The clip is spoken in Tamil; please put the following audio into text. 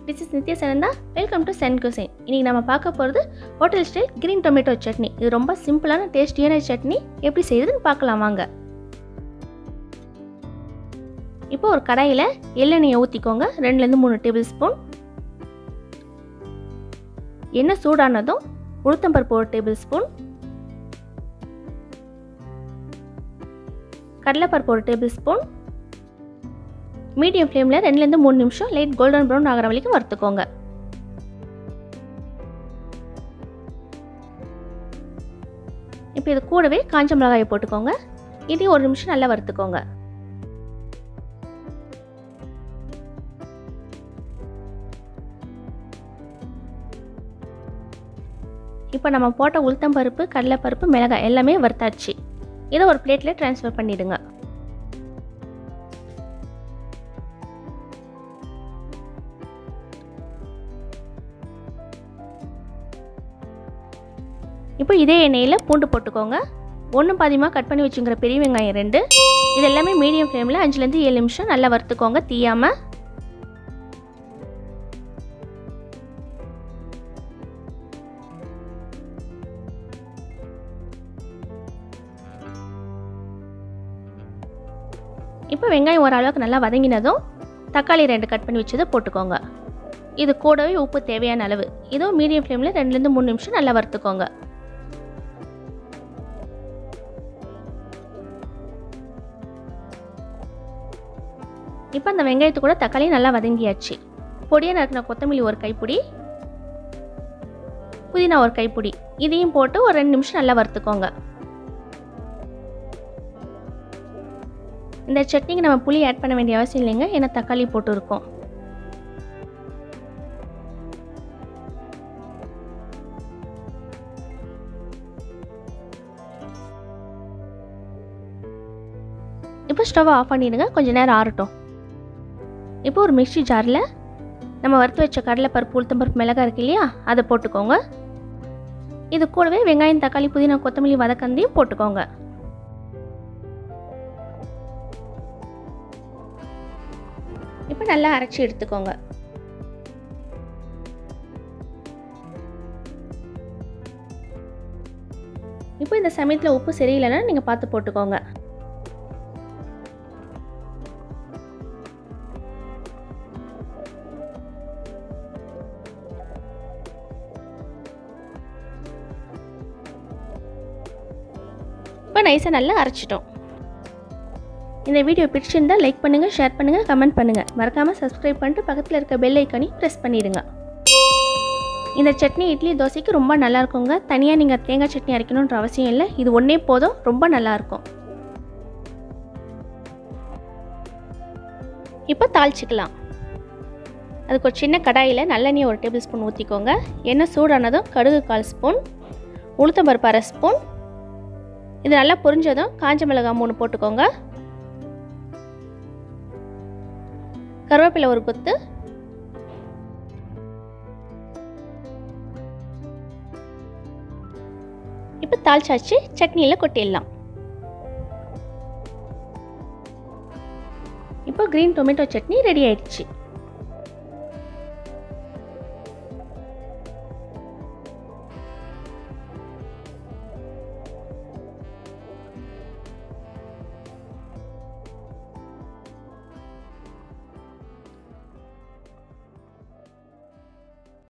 this is Nithya Sananda welcome to Chen cuisine இன்றைக்கி நம்ம பார்க்க போகிறது hotel style green tomato chutney இது ரொம்ப சிம்பிளான டேஸ்டியான சட்னி எப்படி செய்யுதுன்னு பார்க்கலாம் வாங்க இப்போ ஒரு கடாயில் எள்ளெண்ணெயை ஊற்றிக்கோங்க ரெண்டுலேருந்து மூணு டேபிள் ஸ்பூன் எண்ணெய் சூடானதும் உளுத்தம்பருப்பு ஒரு டேபிள் ஸ்பூன் கடலைப்பருப்பு ஒரு டேபிள் ஸ்பூன் மீடியம் ஃப்ளேமில் ரெண்டுலேருந்து மூணு நிமிஷம் லைட் கோல்டன் ப்ரௌன் ஆகிற வரைக்கும் வறுத்துக்கோங்க இப்போ இது கூடவே காஞ்ச மிளகாயை போட்டுக்கோங்க இதையும் ஒரு நிமிஷம் நல்லா வறுத்துக்கோங்க இப்போ நம்ம போட்ட உளுத்தம்பருப்பு கடலைப்பருப்பு மிளகாய் எல்லாமே வறுத்தாச்சு இதை ஒரு பிளேட்டில் ட்ரான்ஸ்ஃபர் பண்ணிவிடுங்க இப்போ இதே எண்ணெயில் பூண்டு போட்டுக்கோங்க ஒன்று பாதியமாக கட் பண்ணி வச்சுங்கிற பெரிய வெங்காயம் ரெண்டு இது எல்லாமே மீடியம் ஃப்ளேமில் அஞ்சுலேருந்து ஏழு நிமிஷம் நல்லா வறுத்துக்கோங்க தீயாமல் இப்போ வெங்காயம் ஓரளவுக்கு நல்லா வதங்கினதும் தக்காளி ரெண்டு கட் பண்ணி வச்சதை போட்டுக்கோங்க இது கூடவே உப்பு தேவையான அளவு இதுவும் மீடியம் ஃப்ளேமில் ரெண்டுலேருந்து மூணு நிமிஷம் நல்லா வறுத்துக்கோங்க இப்போ அந்த வெங்காயத்து கூட தக்காளி நல்லா வதங்கியாச்சு பொடியாக நறுக்கின கொத்தமல்லி ஒரு கைப்பிடி புதினா ஒரு கைப்பிடி இதையும் போட்டு ஒரு ரெண்டு நிமிஷம் நல்லா வறுத்துக்கோங்க இந்த சட்னிக்கு நம்ம புளி ஆட் பண்ண வேண்டிய அவசியம் இல்லைங்க ஏன்னா தக்காளி போட்டு இருக்கோம் இப்போ ஸ்டவ் ஆஃப் பண்ணிடுங்க கொஞ்சம் நேரம் ஆறட்டும் இப்போ ஒரு மிக்சி ஜாரில் நம்ம வறுத்து வச்ச கடலைப்பருப்பு உளுத்தம்பருப்பு மிளகாய் இருக்கு இல்லையா அதை போட்டுக்கோங்க இது கூடவே வெங்காயம் தக்காளி புதினா கொத்தமல்லி வதக்கந்தையும் போட்டுக்கோங்க இப்போ நல்லா அரைச்சி எடுத்துக்கோங்க இப்போ இந்த சமயத்தில் உப்பு சரியில்லைன்னா நீங்கள் பார்த்து போட்டுக்கோங்க இப்போ நைஸாக நல்லா அரைச்சிட்டோம் இந்த வீடியோ பிடிச்சிருந்தால் லைக் பண்ணுங்கள் ஷேர் பண்ணுங்கள் கமெண்ட் பண்ணுங்கள் மறக்காமல் சப்ஸ்கிரைப் பண்ணிட்டு பக்கத்தில் இருக்க பெல் ஐக்கானையும் ப்ரெஸ் பண்ணிடுங்க இந்த சட்னி இட்லி தோசைக்கு ரொம்ப நல்லா இருக்குங்க தனியாக நீங்கள் தேங்காய் சட்னி அரைக்கணுன்ற அவசியம் இல்லை இது ஒன்றே போதும் ரொம்ப நல்லாயிருக்கும் இப்போ தாளிச்சிக்கலாம் அதுக்கு ஒரு சின்ன கடாயில் நல்லெண்ணெய் ஒரு டேபிள் ஸ்பூன் ஊற்றிக்கோங்க எண்ணெய் சூடானதும் கடுகு கால் ஸ்பூன் உளுத்தம்பருப்பு அரை ஸ்பூன் இது நல்லா பொரிஞ்சதும் காஞ்ச மிளகாய் மூணு போட்டுக்கோங்க கருவேப்பிலை ஒரு கொத்து இப்போ தாளிச்சாச்சு சட்னியில் கொட்டிடலாம் இப்போ க்ரீன் டொமேட்டோ சட்னி ரெடி ஆயிடுச்சு